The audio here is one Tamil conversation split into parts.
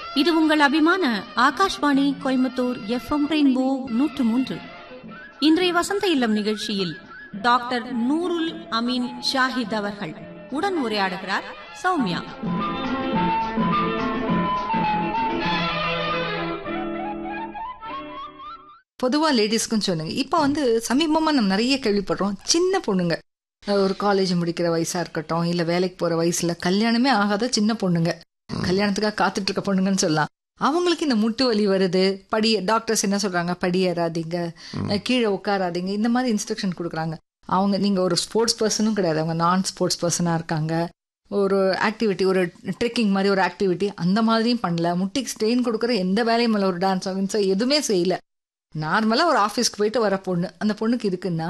இது உங்கள் அபிமான ஆகாஷ்வாணி கோயம்புத்தூர் எஃப்எம் ரெயின்போ நூற்று மூன்று இன்றைய வசந்த இல்லம் நிகழ்ச்சியில் டாக்டர் நூருல் அமீன் ஷாஹித் அவர்கள் உடன் உரையாடுகிறார் சௌமியா பொதுவாக லேடிஸ்க்கும் சொல்லுங்க இப்போ வந்து சமீபமாக நம்ம நிறைய கேள்விப்படுறோம் சின்ன பொண்ணுங்க அஹ் ஒரு காலேஜ் முடிக்கிற வயசா இருக்கட்டும் இல்லை வேலைக்கு போகிற வயசுல கல்யாணமே ஆகாத சின்ன பொண்ணுங்க கல்யாணத்துக்காக காத்துட்டு இருக்க பொண்ணுங்கன்னு சொல்லலாம் அவங்களுக்கு இந்த முட்டு வலி வருது படி டாக்டர்ஸ் என்ன சொல்றாங்க படி ஏறாதீங்க அஹ் கீழே உட்காராதீங்க இந்த மாதிரி இன்ஸ்ட்ரக்ஷன் கொடுக்குறாங்க அவங்க நீங்க ஒரு ஸ்போர்ட்ஸ் பர்சனும் கிடையாது அவங்க நான் ஸ்போர்ட்ஸ் பர்சனாக இருக்காங்க ஒரு ஆக்டிவிட்டி ஒரு ட்ரெக்கிங் மாதிரி ஒரு ஆக்டிவிட்டி அந்த மாதிரியும் பண்ணல முட்டிக்கு ஸ்ட்ரெயின் கொடுக்குற எந்த வேலையும் இல்லை ஒரு டான்ஸ் ஆகுன்னு எதுவுமே செய்யல நார்மலாக ஒரு ஆஃபீஸ்க்கு போயிட்டு வர பொண்ணு அந்த பொண்ணுக்கு இருக்குன்னா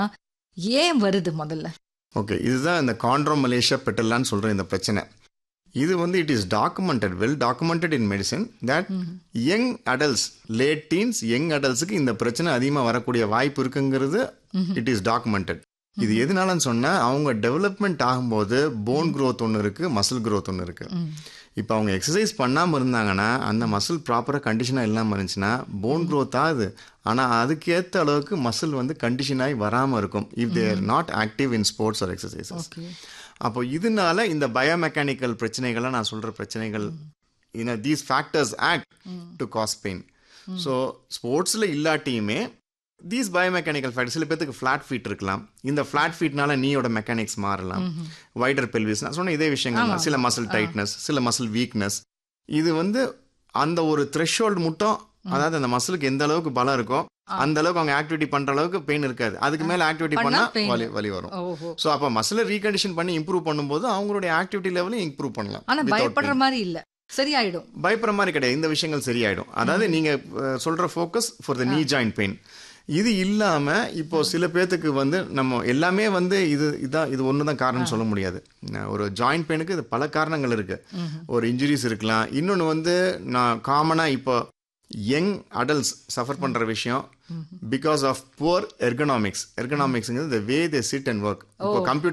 ஏன் வருது முதல்ல ஓகே இதுதான் இந்த காண்ட்ரோம் மலேசியா பெட்டலான்னு சொல்கிற இந்த பிரச்சனை இது வந்து it is documented well documented in medicine that young adults late teens young அடல்ட்ஸுக்கு இந்த பிரச்சனை அதிகமாக வரக்கூடிய வாய்ப்பு இருக்குங்கிறது இட் இஸ் டாக்குமெண்டட் இது எதனாலன்னு சொன்னா அவங்க டெவலப்மெண்ட் ஆகும்போது போன் growth ஒன்று இருக்கு மசில் growth ஒன்று இருக்கு இப்போ அவங்க எக்ஸசைஸ் பண்ணாமல் இருந்தாங்கன்னா அந்த மசில் ப்ராப்பராக கண்டிஷனாக இல்லாமல் இருந்துச்சுன்னா போன் growth ஆகுது ஆனால் அதுக்கேற்ற அளவுக்கு மசில் வந்து கண்டிஷன் ஆகி வராமல் இருக்கும் if they're not active in sports or exercises அப்போ இதனால இந்த பயோமெக்கானிக்கல் பிரச்சனைகளை நான் சொல்கிற பிரச்சனைகள் you know these factors act to cause pain so ஸ்போர்ட்ஸில் இல்லாட்டியுமே தீஸ் பயோமெக்கானிக்கல் ஃபேக்டர் சில பேத்துக்கு ஃப்ளாட் ஃபீட் இருக்கலாம் இந்த ஃப்ளாட் ஃபீட்னால நீயோட மெக்கானிக்ஸ் மாறலாம் வைடர் பெல்விஸ் நான் சொன்ன இதே விஷயங்கள் தான். சில மசில் டைட்னஸ் சில மசில் வீக்னஸ் இது வந்து அந்த ஒரு த்ரெஷ்ஹோல்டு மட்டும் அதாவது அந்த மசிலுக்கு எந்த அளவுக்கு பலம் இருக்கோ அந்த அளவுக்கு அவங்க ஆக்டிவிட்டி பண்ற அளவுக்கு பெயின் இருக்காது அதுக்கு மேல ஆக்டிவிட்டி பண்ணா பண்ணா pain. வலி வலி வரும் ஓஹோ ஸோ அப்போ மசிலை ரீகண்டிஷன் பண்ணி இம்ப்ரூவ் பண்ணும்போது அவங்களுடைய ஆக்டிவிட்டி லெவலையும் இம்ப்ரூவ் பண்ணலாம் ஆனா without பயப்படுற pain. மாதிரி இல்ல சரியாயிடும் பயப்படுற மாதிரி கிடையாது இந்த விஷயங்கள் சரியாயிடும் அதாவது நீங்க அஹ், சொல்ற ஃபோக்கஸ் ஃபார் த நீ ஜாயிண்ட் பெயின் இது இல்லாம இப்போ சில பேர்த்துக்கு வந்து நம்ம எல்லாமே வந்து இது இதான் இது ஒன்று தான் காரணம் சொல்ல முடியாது அஹ், ஒரு ஜாயிண்ட் பெயினுக்கு இது பல காரணங்கள் இருக்கு ஒரு இன்ஜுரிஸ் இருக்கலாம் இன்னொன்று வந்து நான் காமனாக இப்போ யங் அடல்ட்ஸ் சஃபர் பண்ற விஷயம் பிகாஸ் ஆஃப் புவர் எர்கனாமிக்ஸ் எர்கனாமிக்ஸ்ங்கிறது the way they sit and work இப்போ கம்ப்யூட்டர்